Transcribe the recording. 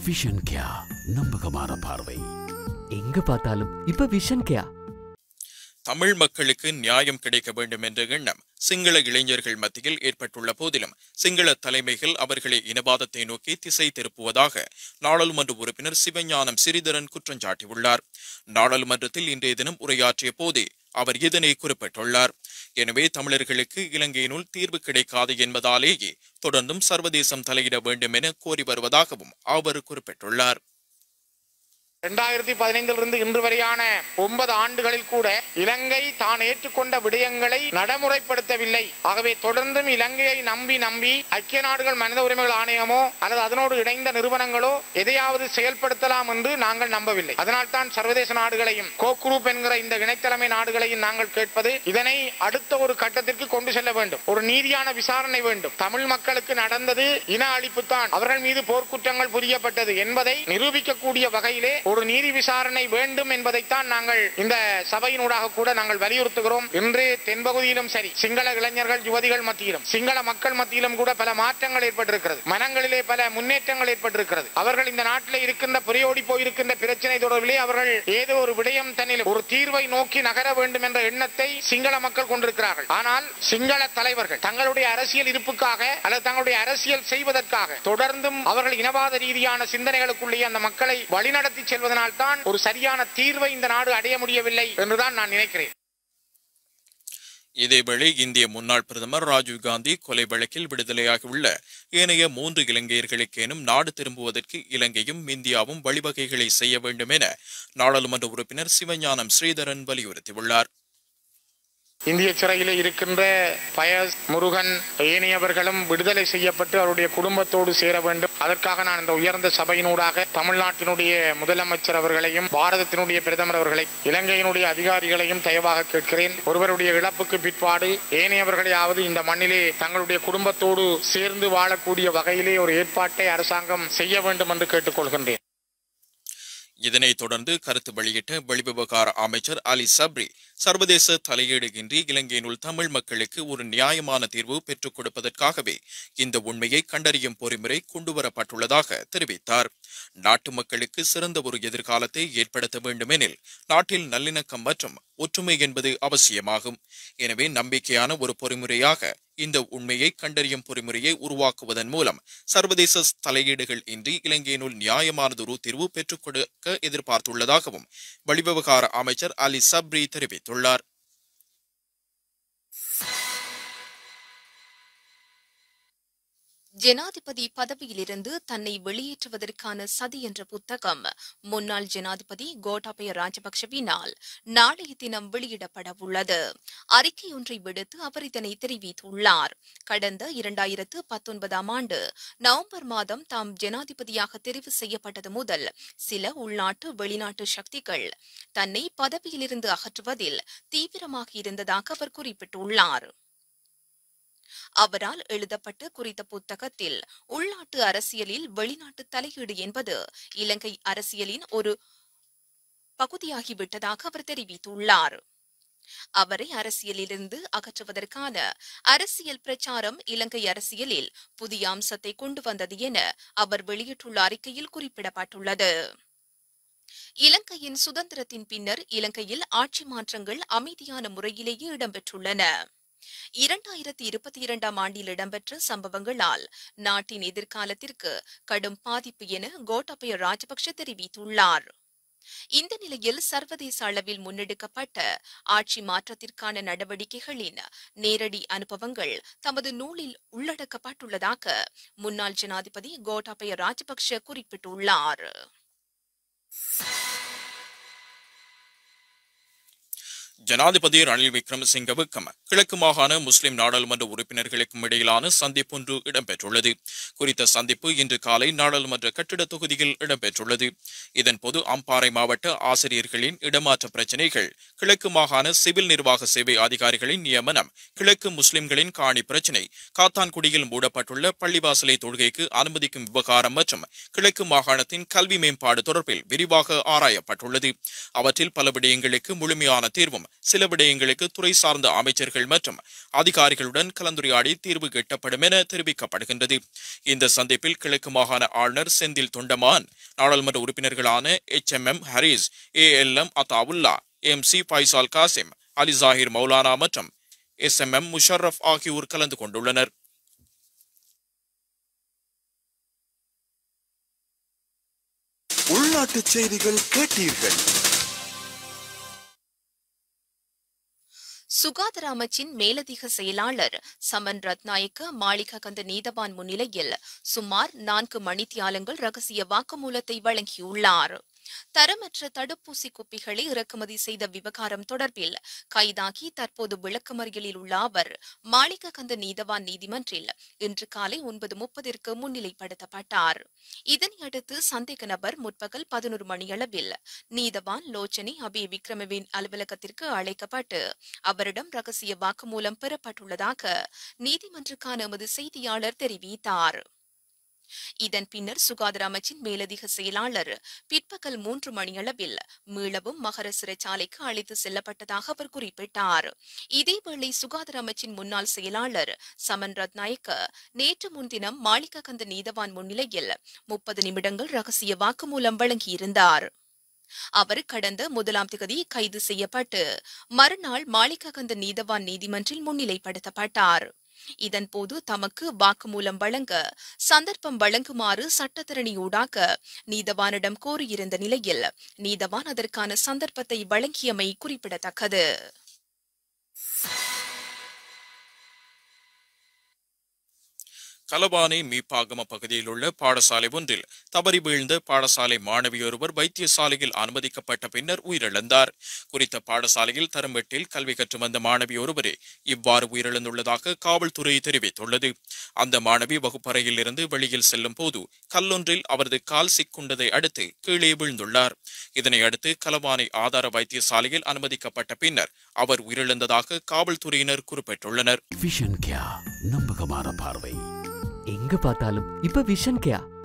vision கியா நம்பகமான பார்வை எங்க பார்த்தாலும் இப்ப விஷன் கேயா தமிழ் மக்களுக்கு நியாயம் கிடைக்க வேண்டும் என்ற எண்ணம் சிங்கள இளைஞர்கள் மத்தியில் ஏற்பட்டுள்ள போதிலும் சிங்கள தலைமைகள் அவர்களை இனவாதத்தை நோக்கி திசை திருப்புவதாக நாடாளுமன்ற உறுப்பினர் சிவஞானம் சிறிதரன் குற்றம் சாட்டியுள்ளார் நாடாளுமன்றத்தில் இன்றைய தினம் உரையாற்றிய போதே அவர் இதனை குறிப்பிட்டுள்ளார் எனவே தமிழர்களுக்கு இலங்கையினுள் தீர்வு கிடைக்காது என்பதாலேயே தொடர்ந்தும் சர்வதேசம் தலையிட வேண்டும் என கோரி வருவதாகவும் அவர் குறிப்பிட்டுள்ளார் இரண்டாயிரத்தி பதினைந்திலிருந்து இன்று வரையான ஒன்பது ஆண்டுகளில் கூட இலங்கை தான் ஏற்றுக்கொண்ட விடயங்களை நடைமுறைப்படுத்தவில்லை ஆகவே தொடர்ந்தும் இலங்கையை நம்பி நம்பி ஐக்கிய நாடுகள் மனித உரிமைகள் ஆணையமோ அல்லது அதனோடு இணைந்த நிறுவனங்களோ எதையாவது செயல்படுத்தலாம் என்று நாங்கள் நம்பவில்லை அதனால் தான் சர்வதேச நாடுகளையும் கோ குரூப் என்கிற இந்த இணைத்தலைமை நாடுகளையும் நாங்கள் கேட்பது இதனை அடுத்த ஒரு கட்டத்திற்கு கொண்டு செல்ல வேண்டும் ஒரு நீதியான விசாரணை வேண்டும் தமிழ் மக்களுக்கு நடந்தது இன அழிப்பு தான் அவர்கள் மீது போர்க்குற்றங்கள் புரியப்பட்டது என்பதை நிரூபிக்கக்கூடிய வகையிலே ஒரு நீதி விசாரணை வேண்டும் என்பதைத்தான் நாங்கள் இந்த சபையினூடாக கூட நாங்கள் வலியுறுத்துகிறோம் இன்று தென்பகுதியிலும் சரி சிங்கள இளைஞர்கள் யுவதிகள் மத்தியிலும் சிங்கள மக்கள் மத்தியிலும் கூட பல மாற்றங்கள் ஏற்பட்டிருக்கிறது மனங்களிலே பல முன்னேற்றங்கள் ஏற்பட்டிருக்கிறது அவர்கள் இந்த நாட்டில் இருக்கின்ற புரியோடி போயிருக்கின்ற பிரச்சனை தொடர்பிலே அவர்கள் ஏதோ ஒரு விடயம் தன்னில் ஒரு தீர்வை நோக்கி நகர வேண்டும் என்ற எண்ணத்தை சிங்கள மக்கள் கொண்டிருக்கிறார்கள் ஆனால் சிங்கள தலைவர்கள் தங்களுடைய அரசியல் இருப்புக்காக அல்லது தங்களுடைய அரசியல் செய்வதற்காக தொடர்ந்தும் அவர்கள் இனவாத ரீதியான சிந்தனைகளுக்குள்ளே அந்த மக்களை வழிநடத்தி செல்வதனால் தான் ஒரு சரியான தீர்வை இந்த நாடு அடைய முடியவில்லை என்றுதான் நான் நினைக்கிறேன் இதேவேளை இந்திய முன்னாள் பிரதமர் ராஜீவ் காந்தி கொலை வழக்கில் விடுதலையாகியுள்ள ஏனைய மூன்று இலங்கையர்களுக்கேனும் நாடு திரும்புவதற்கு இலங்கையும் இந்தியாவும் வழிவகைகளை செய்ய வேண்டும் என நாடாளுமன்ற உறுப்பினர் சிவஞானம் ஸ்ரீதரன் வலியுறுத்தியுள்ளார் இந்திய சிறையிலே இருக்கின்ற பயஸ் முருகன் ஏனையவர்களும் விடுதலை செய்யப்பட்டு அவருடைய குடும்பத்தோடு சேர வேண்டும் அதற்காக நான் இந்த உயர்ந்த சபையினூடாக தமிழ்நாட்டினுடைய முதலமைச்சர் அவர்களையும் பாரதத்தினுடைய பிரதமர் அவர்களை இலங்கையினுடைய அதிகாரிகளையும் தயவாக கேட்கிறேன் ஒருவருடைய இழப்புக்கு பிற்பாடு ஏனையவர்களையாவது இந்த மண்ணிலே தங்களுடைய குடும்பத்தோடு சேர்ந்து வாழக்கூடிய வகையிலே ஒரு ஏற்பாட்டை அரசாங்கம் செய்ய வேண்டும் என்று கேட்டுக்கொள்கின்றேன் இதனைத் தொடர்ந்து கருத்து வெளியிட்ட வெளிவிவகார அமைச்சர் அலி சப்ரி சர்வதேச தலையீடு இன்றி இலங்கையினுள் தமிழ் மக்களுக்கு ஒரு நியாயமான தீர்வு பெற்றுக் கொடுப்பதற்காகவே இந்த உண்மையை கண்டறியும் பொறிமுறை கொண்டுவரப்பட்டுள்ளதாக தெரிவித்தார் நாட்டு மக்களுக்கு சிறந்த ஒரு எதிர்காலத்தை ஏற்படுத்த வேண்டுமெனில் நாட்டில் நல்லிணக்கம் மற்றும் ஒற்றுமை என்பது அவசியமாகும் எனவே நம்பிக்கையான ஒரு பொறிமுறையாக இந்த உண்மையை கண்டறியும் பொறிமுறையை உருவாக்குவதன் மூலம் சர்வதேச தலையீடுகள் இன்றி இலங்கையினுள் நியாயமானதொரு தீர்வு பெற்றுக் கொடுக்க எதிர்பார்த்துள்ளதாகவும் வெளிவிவகார அமைச்சர் அலி சப்ரி தெரிவித்துள்ளார் ஜனாதிபதி பதவியிலிருந்து தன்னை வெளியேற்றுவதற்கான சதி என்ற புத்தகம் முன்னாள் ஜனாதிபதி கோட்டாபய ராஜபக்ஷவினால் நாளைய தினம் வெளியிடப்பட உள்ளது அறிக்கை ஒன்றை விடுத்து அவர் இதனை தெரிவித்துள்ளார் கடந்த இரண்டாயிரத்து பத்தொன்பதாம் ஆண்டு நவம்பர் மாதம் தாம் ஜனாதிபதியாக தெரிவு செய்யப்பட்டது முதல் சில உள்நாட்டு வெளிநாட்டு சக்திகள் தன்னை பதவியிலிருந்து அகற்றுவதில் தீவிரமாக இருந்ததாக அவர் குறிப்பிட்டுள்ளார் அவரால் எழுதப்பட்ட குறித்த புத்தகத்தில் உள்நாட்டு அரசியலில் வெளிநாட்டு தலையீடு என்பது இலங்கை அரசியலின் ஒரு பகுதியாகிவிட்டதாக அவர் தெரிவித்துள்ளார் அவரை அரசியலிலிருந்து அகற்றுவதற்கான அரசியல் பிரச்சாரம் இலங்கை அரசியலில் புதிய அம்சத்தை கொண்டு வந்தது என அவர் வெளியிட்டுள்ள அறிக்கையில் குறிப்பிடப்பட்டுள்ளது இலங்கையின் சுதந்திரத்தின் பின்னர் இலங்கையில் ஆட்சி மாற்றங்கள் அமைதியான முறையிலேயே இடம்பெற்றுள்ளன இரண்டாயிரத்தி இருபத்தி இரண்டாம் ஆண்டில் இடம்பெற்ற சம்பவங்களால் நாட்டின் எதிர்காலத்திற்கு கடும் பாதிப்பு என கோட்டாபய ராஜபக்ஷ தெரிவித்துள்ளார் இந்த நிலையில் சர்வதேச அளவில் முன்னெடுக்கப்பட்ட ஆட்சி மாற்றத்திற்கான நடவடிக்கைகளின் நேரடி அனுபவங்கள் தமது நூலில் உள்ளடக்கப்பட்டுள்ளதாக முன்னாள் ஜனாதிபதி கோட்டாபய ராஜபக்ஷ குறிப்பிட்டுள்ளார் ஜனாதிபதி ரணில் விக்ரமசிங்கவுக்கும் கிழக்கு மாகாண முஸ்லிம் நாடாளுமன்ற உறுப்பினர்களுக்கும் இடையிலான சந்திப்பொன்று இடம்பெற்றுள்ளது குறித்த சந்திப்பு இன்று காலை நாடாளுமன்ற கட்டிட தொகுதியில் இடம்பெற்றுள்ளது இதன்போது அம்பாறை மாவட்ட ஆசிரியர்களின் இடமாற்ற பிரச்சினைகள் கிழக்கு மாகாண சிவில் நிர்வாக சேவை அதிகாரிகளின் நியமனம் கிழக்கு முஸ்லிம்களின் காணி பிரச்சினை காத்தான்குடியில் மூடப்பட்டுள்ள பள்ளிவாசலை தொழுகைக்கு அனுமதிக்கும் விவகாரம் மற்றும் கிழக்கு மாகாணத்தின் கல்வி மேம்பாடு தொடர்பில் விரிவாக ஆராயப்பட்டுள்ளது அவற்றில் பல விடயங்களுக்கு முழுமையான தீர்வும் சில விடயங்களுக்கு துறை சார்ந்த அமைச்சர்கள் மற்றும் அதிகாரிகளுடன் கலந்துரையாடி தீர்வு எட்டப்படும் என தெரிவிக்கப்படுகின்றது இந்த சந்திப்பில் கிழக்கு மாகாண ஆளுநர் செந்தில் தொண்டமான் நாடாளுமன்ற உறுப்பினர்களான H M M Harees A L M Athaullah M C Faisal Kassim Ali Zahir Moulana மற்றும் எஸ் எம் எம் முஷர்ரப் ஆகியோர் கலந்து கொண்டுள்ளனர் உள்நாட்டுச் செய்திகள் கேட்டீர்கள் சுகாதார அமைச்சின் மேலதிக செயலாளர் சமன் ரத்நாயக்க மாளிகா கந்த நீதவான் முன்னிலையில் சுமார் நான்கு மணித்தியாலங்கள் ரகசிய வாக்குமூலத்தை வழங்கியுள்ளார் தரமற்ற தடுப்பூசி குப்பிகளை இறக்குமதி செய்த விவகாரம் தொடர்பில் கைதாகி தற்போது விளக்கமறியலில் உள்ள அவர் மாளிகா கந்த நீதவான் நீதிமன்றில் இன்று காலை ஒன்பது முப்பதிற்கு முன்னிலைப்படுத்தப்பட்டார் இதனையடுத்து சந்தேக நபர் முற்பகல் பதினொரு மணியளவில் நீதவான் லோச்சனி அபி விக்ரமவின் அலுவலகத்திற்கு அழைக்கப்பட்டு அவரிடம் ரகசிய வாக்குமூலம் பெறப்பட்டுள்ளதாக நீதிமன்றக்கான எமது செய்தியாளர் தெரிவித்தார் இதன் பின்னர் சுகாதார அமைச்சின் மேலதிக செயலாளர் பிற்பகல் மூன்று மணியளவில் மீளவும் மகர சிறைச்சாலைக்கு அழைத்து செல்லப்பட்டதாக அவர் குறிப்பிட்டார் இதேவேளை சுகாதார அமைச்சின் முன்னாள் செயலாளர் சமன் ரத்நாயக்க நேற்று முன்தினம் மாளிகா நீதவான் முன்னிலையில் முப்பது நிமிடங்கள் ரகசிய வாக்குமூலம் வழங்கியிருந்தார் அவர் கடந்த முதலாம் திகதி கைது செய்யப்பட்டு மறுநாள் மாளிகா நீதவான் நீதிமன்றில் முன்னிலைப்படுத்தப்பட்டார் இதன்போது தமக்கு வாக்குமூலம் வழங்க சந்தர்ப்பம் வழங்குமாறு சட்டத்தரணியூடாக நீதவானிடம் கோரியிருந்த நிலையில் நீதவான் அதற்கான சந்தர்ப்பத்தை வழங்கியமை குறிப்பிடத்தக்கது கலபானை மீப்பாகம பகுதியில் உள்ள பாடசாலை ஒன்றில் தவறி வீழ்ந்த பாடசாலை மாணவியொருவர் வைத்தியசாலையில் அனுமதிக்கப்பட்ட பின்னர் உயிரிழந்தார் குறித்த பாடசாலையில் தரம்பெட்டில் கல்வி கற்று வந்த மாணவி ஒருவரே இவ்வாறு உயிரிழந்துள்ளதாக காவல்துறை தெரிவித்துள்ளது அந்த மாணவி வகுப்பறையில் இருந்து வெளியில் செல்லும் போது கல்லொன்றில் அவரது கால் சிக்குண்டதை அடுத்து கீழே விழுந்துள்ளார் இதனை அடுத்து கலவானை ஆதார வைத்தியசாலையில் அனுமதிக்கப்பட்ட பின்னர் அவர் உயிரிழந்ததாக காவல்துறையினர் குறிப்பிட்டுள்ளனர் விஷன் கியா நம்பகமான பார்வை எங்க பார்த்தாலும் இப்ப விஷன் கேயா